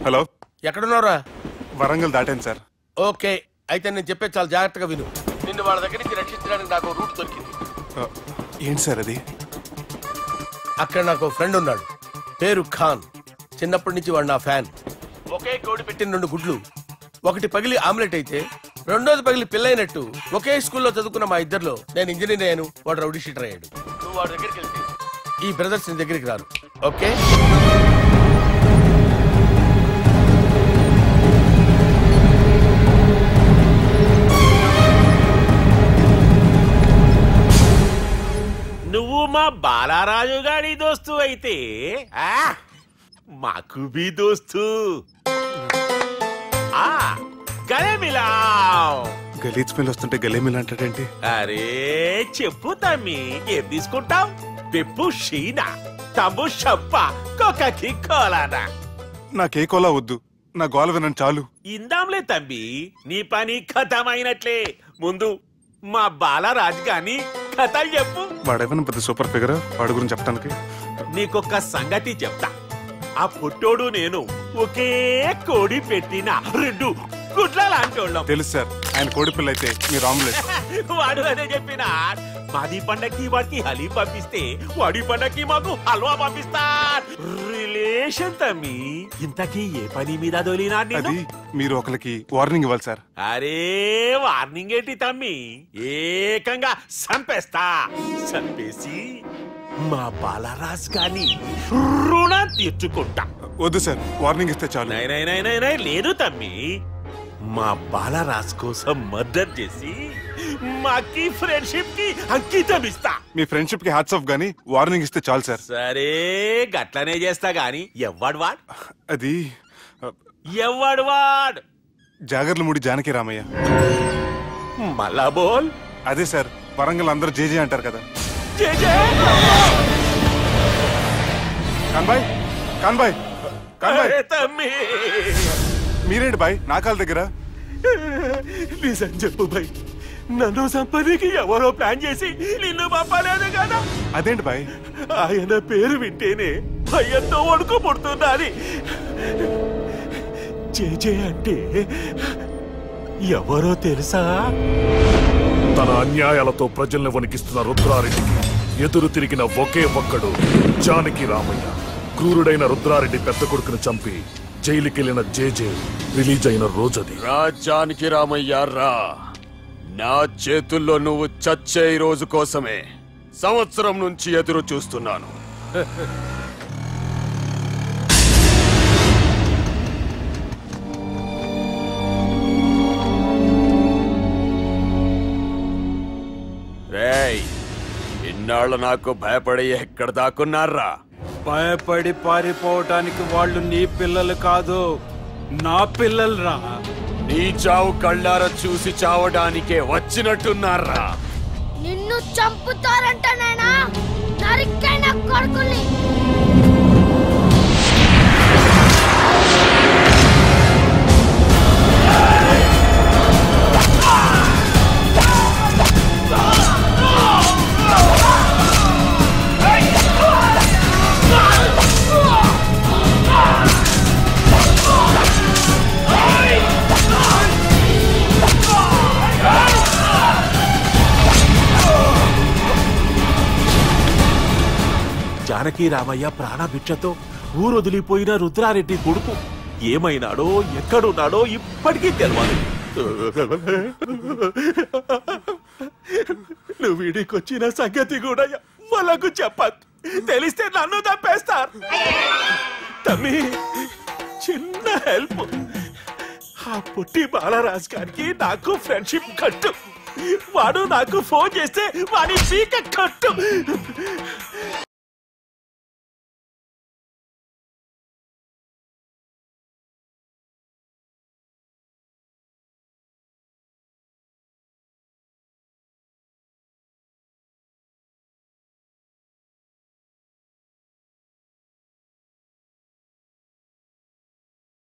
hello ఎక్కడున్నారా Warangal దాటాను sir okay అయితే నేను చెప్పే చాలా జాగ్రత్తగా విను నిన్ను వాళ్ళ దగ్గర నుంచి రక్షించడానికి నాకు రూట్ దొరికింది ఆ, ఏంటి సార్ అది అక్కడ నాకు ఫ్రెండ్ ఉన్నాడు పేరు ఖాన్ చిన్నప్పటి నుంచి వాడు నా ఫ్యాన్ ఒకే కోడి పెట్టిన రెండు గుడ్లు ఒకటి పగిలి ఆమ్లెట్ అయితే రెండోది పగిలి పిల్లైనట్టు ఒకే స్కూల్లో చదువుకున్న మా ఇద్దరిలో నేను ఇంజనీర్ అయ్యాను వాడు రౌడీ షీటర్ అయ్యాడు నువ్వు వాడి దగ్గరికి వెళ్తే ఈ బ్రదర్స్ నీ దగ్గరికి రారు ఓకే నువ్వు మా బాలారాజు గారి దోస్తు అయితే ఆ, మాకు బి దోస్తు ఆ గలే మిలావ్ గలీజ్ స్మెల్ వస్తుంటే గలేమిల్ అంటాడేంటి అరే చెప్పు తమ్మి ఏం తీసుకుంటావు పెప్పు షీనా తమ్ము షప్ప కొకకి కోలానా నాకే కోలా వద్దు నా గోల వినండి చాలు ఇందాంలే తంబి నీ పని ఖతమైనట్లే ముందు మా బాలరాజు గాని కథలు చెప్పు వాడేమైనా పెద్ద సూపర్ ఫిగర్ వాడి గురించి చెప్పడానికి నీకొక్క సంగతి చెప్తా ఆ పుట్టోడు నేను ఒకే కోడి పెట్టిన రెండు గుడ్ల లాంటి వాళ్ళం తెలుసు సార్ ఆయన కోడి పిల్ల అయితే మీరు ఆమ్లెట్ వాడు అదే చెప్పిన మాది పండక్కి వాడికి హలీ పంపిస్తే వాడి పండక్కి మాకు హల్వా పంపిస్తా రిలేషన్ తమ్మి ఇంతకీ ఏ పని మీద దొలినా నిన్ను అది మీరు ఒకరికి వార్నింగ్ ఇవ్వాలి సార్ అరే వార్నింగ్ ఏంటి తమ్మి ఏకంగా సంపేస్తా సంపేసి మా బాలరాజ్ గాని రుణం తీర్చుకుంటా వద్దు సార్ వార్నింగ్ ఇస్తే చాలు నై నై నై నై నై లేదు తమ్మి మా బాలరాజ్ కోసం మర్డర్ చేసి మాకి ఫ్రెండ్షిప్ కి అంకితం ఇస్తా మీ ఫ్రెండ్షిప్ కి హ్యాట్స్ ఆఫ్ గానీ వార్నింగ్ ఇస్తే చాలు సార్ సరే గట్లనే చేస్తా గాని ఎవ్వడు వాడ్ అది ఆ, ఎవ్వడు వాడ్ జాగర్లమూడి జానకి రామయ్య మళ్ళా బోల్ అదే సార్ వరంగల్ అందరూ జేజే అంటారు కదా జే జే కాన్బాయ్ కాన్బాయ్ కాన్బాయ్ అరే తమ్మి మీరేంటి బాయ్ నా కాళ్ళ దగ్గర నిజం చెప్పు భయ్ నన్ను సంపదికి ఎవరో ప్లాన్ చేసి నిన్ను పంపలేదు కదా అదేంటి బాయ్ ఆయన పేరు వింటేనే భయంతో వణుకు పుడుతున్నది జేజే అంటే ఎవరో తెలుసా తన అన్యాయాలతో ప్రజల్ని వణికిస్తున్న రుద్రారెడ్డికి ఎదురు తిరిగిన ఒకే ఒక్కడు జానకి రామయ్య క్రూరుడైన రుద్రారెడ్డి పెద్ద కొడుకును చంపి జైలుకెళ్లిన జేజే రిలీజ్ అయిన రోజది రాజ్యానికి రామయ్య రా నా చేతుల్లో నువ్వు చచ్చే ఈ రోజు కోసమే సంవత్సరం నుంచి ఎదురు చూస్తున్నాను రేయ్ ఇన్నాళ్ళు నాకు భయపడి ఎక్కడ దాక్కున్నారా భయపడి పారిపోవటానికి వాళ్ళు నీ పిల్లలు కాదు నా పిల్లలు రా నీ చావు కళ్ళార చూసి చావడానికే వచ్చినట్టున్నారా నిన్ను చంపుతారంట నేనా నరికైన కొడుకుల్ని జానకి రామయ్య ప్రాణభిక్షతో ఊరొదిలిపోయిన రుద్రారెడ్డి కొడుకు ఏమైనాడో ఎక్కడున్నాడో ఇప్పటికీ తెలియదు నువ్వు వీడికొచ్చిన సంగతి కూడా వాళ్ళకు చెప్పద్దు తెలిస్తే నన్ను తప్పేస్తారు తమ్మి చిన్న హెల్ప్ ఆ పుట్టి బాలరాజ్ గారికి నాకు ఫ్రెండ్షిప్ కట్టు వాడు నాకు ఫోన్ చేస్తే వాడి పీక కట్టు